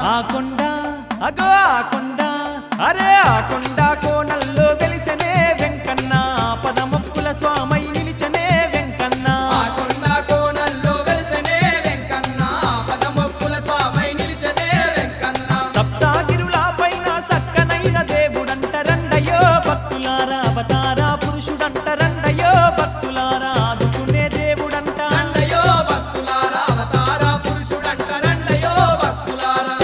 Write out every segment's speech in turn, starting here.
ఆ కొండ అగో ఆ కొండ అరే ఆ కొండ కోనల్లో వెలిసెనే వెంకన్న పదముక్కుల స్వామై నిలిచనే వెంకన్న ఆ కొండ కోణంలో వెలిసెనే వెంకన్న పదమొక్కుల స్వామై నిలిచనే వెంకన్న సప్తాగిరుల పైన సక్కనైన దేవుడంట రండయో భక్తులారా అవతార పురుషుడంట రండయో భక్తులారా ఆదుకునే దేవుడంట రండయో భక్తులారా అవతార పురుషుడంట రండయో భక్తులారా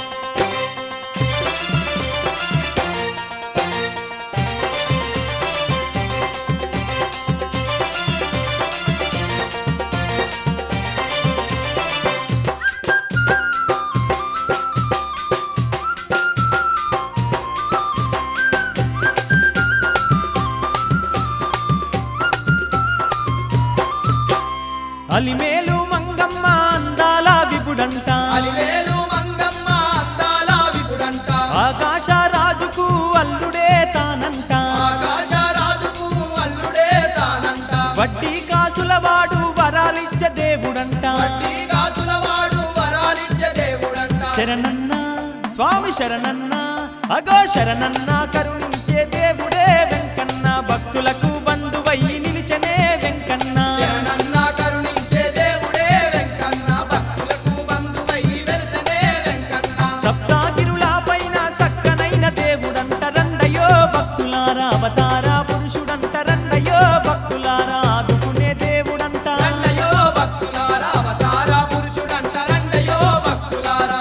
అలిమేలు మంగమ్మ అందాల విపుడంట అలివేలు మంగమ్మ అందాల విపుడంట ఆకాశ రాజుకు అల్లుడే తానంట ఆకాశ రాజుకు అల్లుడే తానంట వడ్డీ కాసుల వాడు వరాలిచ్చే దేవుడంట వడ్డీ కాసుల వాడు వరాలిచ్చే దేవుడంట శరణన్న స్వామి శరణన్న అగో శరణన్న కరుణించే దేవుడే వెంకన్న భక్తులకు బంధువై నిలిచనే వెంకన్న శరణన్న కరుణించే దేవుడే వెంకన్న భక్తులకు బంధువై వెలిసెనే వెంకన్న సప్తాగిరుల పైన సక్కనైన దేవుడంట రండయో భక్తులారా అవతార పురుషుడంట రండయో భక్తులారా ఆదుకునే దేవుడంట రండయో భక్తులారా అవతార పురుషుడంట రండయో భక్తులారా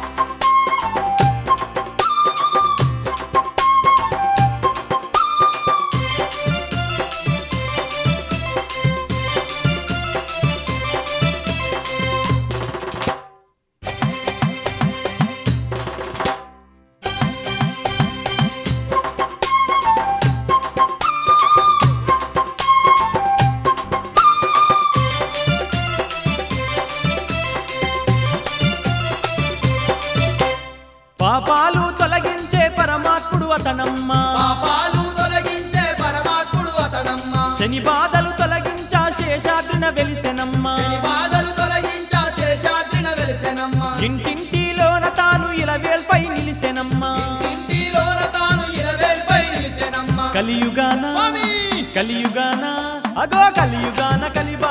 పాపాలు తొలగించే పరమాత్ముడు అతనమ్మ పాపాలు తొలగించే పరమాత్ముడు అతనమ్మ శని బాధలు తొలగించా శేషాద్రిన వెలిసెనమ్మ శని బాధలు తొలగించా శేషాద్రిన వెలిసెనమ్మ ఇంటింటిలోన తాను ఇలవేల్పై నిలిసెనమ్మ ఇంటిలోన తాను ఇరవేల్పై నిలిచెనమ్మ కలియుగాన కలియుగాన అగో కలియుగాన కలిబ